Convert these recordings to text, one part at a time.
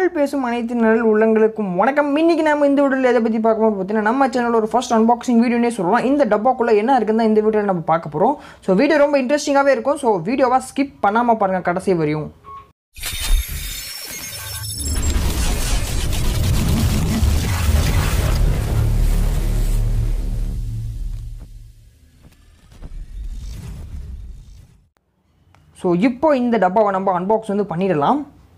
தமிழ் பேசும் அனைத்து நல்ல உள்ளங்களுக்கும் வணக்கம் இன்னைக்கு நம்ம இந்த வீடியோவில் எதை பற்றி பார்க்க போகிறோம் பார்த்தீங்கன்னா நம்ம சேனல் ஒரு ஃபர்ஸ்ட் அன்பாக்சிங் வீடியோனே சொல்லலாம் இந்த டப்பாக்குள்ளே என்ன இருக்குன்னு தான் இந்த வீடியோவில் நம்ம பார்க்க போகிறோம் ஸோ வீடியோ ரொம்ப இன்ட்ரெஸ்டிங்காகவே இருக்கும் ஸோ வீடியோவை ஸ்கிப் பண்ணாமல் பாருங்கள் கடைசி வரையும் ஸோ இப்போ இந்த டப்பாவை நம்ம அன்பாக்ஸ் வந்து பண்ணிடலாம்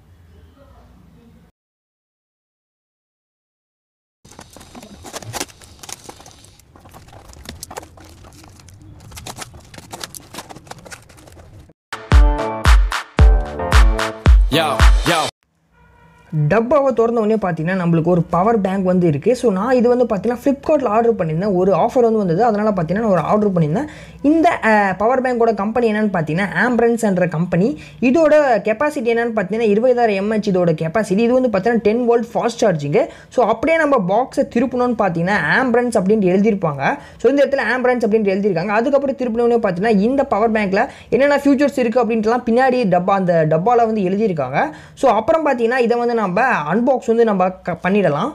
Yo, yo. டப்பாவை திறந்த உடனே பார்த்தீங்கன்னா நம்மளுக்கு ஒரு பவர் பேங்க் வந்து இருக்குது ஸோ நான் இது வந்து பார்த்தீங்கன்னா ஃப்ளிப்கார்ட்டில் ஆர்டர் பண்ணியிருந்தேன் ஒரு ஆஃபர் வந்து வந்தது அதனால் பார்த்தீங்கன்னா நான் ஒரு ஆர்டர் பண்ணியிருந்தேன் இந்த பவர் பேங்கோட கம்பெனி என்னென்னு பார்த்தீங்கன்னா ஆம்பரன்ஸ் என்ற கம்பெனி இதோட கெப்பாசிட்டி என்னென்னு பார்த்தீங்கன்னா இருபதாயிரம் எம்ஹெச் இதோட கெப்பாசிட்டி இது வந்து பார்த்தீங்கன்னா ten volt fast charging so அப்படியே நம்ம பாக்ஸை திருப்பணும்னு பார்த்தீங்கன்னா ஆம்பரன்ஸ் அப்படின்ட்டு எழுதியிருப்பாங்க ஸோ இந்த இடத்துல ஆம்பரன்ஸ் அப்படின்ட்டு எழுதியிருக்காங்க அதுக்கப்புறம் திருப்பணும்னே பார்த்தீங்கன்னா இந்த பவர் பேங்க்கில் என்னென்ன ஃபியூச்சர்ஸ் இருக்குது அப்படின்ட்டுலாம் பின்னாடி டப்பா அந்த டப்பாவில் வந்து எழுதியிருக்காங்க ஸோ அப்புறம் பார்த்தீங்கன்னா இதை வந்து நம்ம அன்பாக்ஸ் வந்து நம்ம க பண்ணிடலாம்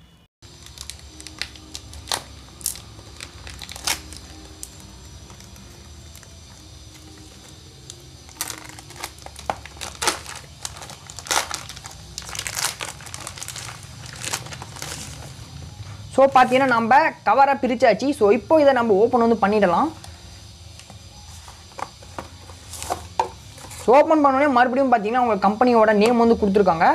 ஸோ பார்த்தீங்கன்னா நம்ம கவரை பிரிச்சாச்சு ஸோ இப்போ இதை நம்ம ஓப்பன் வந்து பண்ணிடலாம் ஸோ ஓப்பன் பண்ணோடனே மறுபடியும் பார்த்தீங்கன்னா உங்கள் கம்பெனியோட நேம் வந்து கொடுத்துருக்காங்க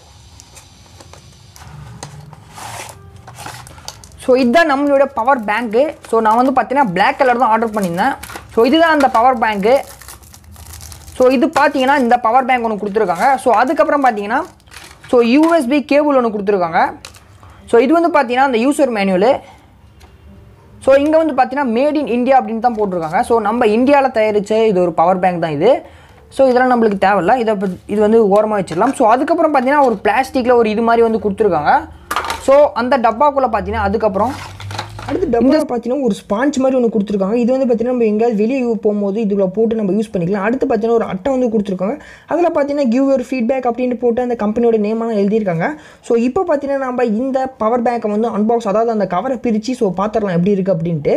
ஸோ இதுதான் நம்மளோட பவர் பேங்க்கு ஸோ நான் வந்து பார்த்தீங்கன்னா பிளாக் கலர் தான் ஆர்டர் பண்ணியிருந்தேன் ஸோ இதுதான் அந்த பவர் பேங்க்கு ஸோ இது பார்த்தீங்கன்னா இந்த பவர் பேங்க் ஒன்று கொடுத்துருக்காங்க ஸோ அதுக்கப்புறம் பார்த்தீங்கன்னா ஸோ யூஎஸ்பி கேபிள் ஒன்று கொடுத்துருக்காங்க ஸோ இது வந்து பார்த்தீங்கன்னா அந்த யூசர் மேனுவலு ஸோ இங்கே வந்து பார்த்தீங்கன்னா மேட் இன் இந்தியா அப்படின்னு தான் போட்டிருக்காங்க ஸோ நம்ம இந்தியாவில் தயாரித்த இது ஒரு பவர் பேங்க் தான் இது ஸோ இதெல்லாம் நம்மளுக்கு தேவையில்ல இதை பத்தி- இது வந்து ஓரமாக வச்சிடலாம் ஸோ அதுக்கப்புறம் பார்த்தீங்கன்னா ஒரு பிளாஸ்டிக்கில் ஒரு இது மாதிரி வந்து கொடுத்துருக்காங்க ஸோ அந்த டப்பாக்குள்ளே பார்த்தீங்கன்னா அதுக்கப்புறம் அடுத்து டப்பா பார்த்தீங்கன்னா ஒரு ஸ்பாஞ்ச் மாதிரி ஒன்று கொடுத்துருக்காங்க இது வந்து பார்த்தீங்கன்னா நம்ம எங்கேயாவது வெளியே போகும்போது இதுக்குள்ள போட்டு நம்ம யூஸ் பண்ணிக்கலாம் அடுத்து பார்த்தீங்கன்னா ஒரு அட்டை வந்து கொடுத்துருக்காங்க அதில் பார்த்தீங்கன்னா கிவ் ஒரு ஃபீட்பேக் அப்படின்ட்டு போட்டு அந்த கம்பெனியோட நேமெல்லாம் எழுதியிருக்காங்க ஸோ இப்போ பார்த்தீங்கன்னா நம்ம இந்த பவர் பேங்கை வந்து அன்பாக்ஸ் அதாவது அந்த கவரை பிரித்து ஸோ பார்த்துடலாம் எப்படி இருக்குது அப்படின்ட்டு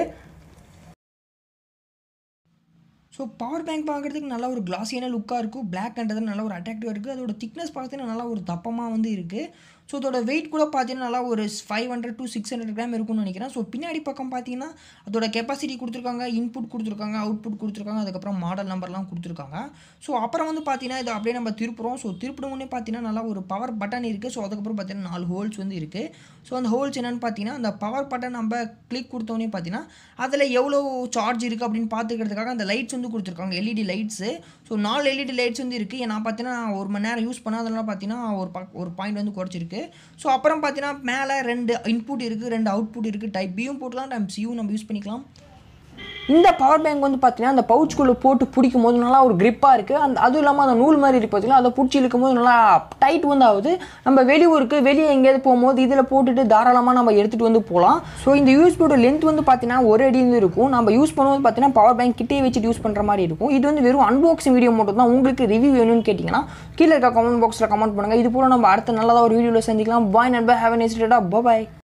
ஸோ பவர் பேங்க் பார்க்குறதுக்கு நல்ல ஒரு கிளாஸியான லுக்காக இருக்கும் பிளாக்ன்றது நல்ல ஒரு அட்ராக்டிவாக இருக்குது அதோட திக்னஸ் பார்த்தீங்கன்னா நல்லா ஒரு தப்பமாக வந்து இருக்குது ஸோ அதோட வெயிட் கூட பார்த்தீங்கன்னா நல்லா ஒரு five hundred to six hundred gram இருக்கும்னு நினைக்கிறேன் ஸோ பின்னாடி பக்கம் பார்த்தீங்கன்னா அதோட கெப்பாசிட்டி கொடுத்துருக்காங்க இன்புட் கொடுத்துருக்காங்க அவுட்புட் கொடுத்துருக்காங்க அதுக்கப்புறம் மாடல் நம்பர்லாம் கொடுத்துருக்காங்க ஸோ அப்புறம் வந்து பார்த்தீங்கன்னா இதை அப்படியே நம்ம திருப்புறோம் ஸோ திருப்பினோடனே பார்த்தீங்கன்னா நல்லா ஒரு பவர் பட்டன் இருக்குது ஸோ அதுக்கப்புறம் பார்த்தீங்கன்னா நாலு ஹோல்ஸ் வந்து இருக்குது ஸோ அந்த ஹோல்ஸ் என்னென்னு பார்த்தீங்கன்னா அந்த பவர் பட்டன் நம்ம கிளிக் கொடுத்தோன்னே பார்த்தீங்கன்னா அதில் எவ்வளோ சார்ஜ் இருக்குது அப்படின்னு பார்த்துக்கிறதுக்காக அந்த லைட்ஸ் வந்து கொடுத்துருக்காங்க எல்இடி லைட்ஸு ஸோ நாலு எல்இடி லைட்ஸ் வந்து இருக்குது நான் பார்த்தீங்கன்னா ஒரு மணி நேரம் யூஸ் பண்ணாதெல்லாம் பார்த்தீங்கன்னா ஒரு பக் ஒரு பாயிண்ட் வந்து குறைச்சிருக்கு ஸோ அப்புறம் பார்த்தீங்கன்னா மேலே ரெண்டு இன்புட் இருக்குது ரெண்டு அவுட்புட் இருக்குது டைப் பியும் போட்டுக்கலாம் டைப் சியும் நம்ம யூஸ் பண்ணிக்கலாம் இந்த பவர் பேங்க் வந்து பார்த்தீங்கன்னா அந்த பவுச்சுக்குள்ளே போட்டு பிடிக்கும் போது நல்லா ஒரு grip-ஆ இருக்குது அந்த அதுவும் இல்லாமல் அந்த நூல் மாதிரி இருக்கு பார்த்தீங்கன்னா அதை பிடிச்சி இழுக்கும் போது நல்லா டைட் வந்து ஆகுது நம்ம வெளியூருக்கு வெளியே எங்கேயாவது போகும்போது இதில் போட்டுட்டு தாராளமாக நம்ம எடுத்துகிட்டு வந்து போகலாம் ஸோ இந்த யூஸ்போட லென்த் வந்து பார்த்தீங்கன்னா ஒரு அடி வந்து இருக்கும் நம்ம யூஸ் பண்ணும்போது பார்த்தீங்கன்னா பவர் பேங்க் கிட்டே வச்சுட்டு யூஸ் பண்ணுற மாதிரி இருக்கும் இது வந்து வெறும் அன்பாக்சிங் வீடியோ மட்டும் தான் உங்களுக்கு ரிவ்யூ வேணும்னு கேட்டிங்கன்னா கீழே இருக்க கமெண்ட் பாக்ஸில் கமெண்ட் பண்ணுங்கள் இது போல நம்ம அடுத்த நல்லதாக ஒரு வீடியோவில் சந்திக்கலாம் பாய் நண்பர் ஹேவ் நெஸ்டா பாய்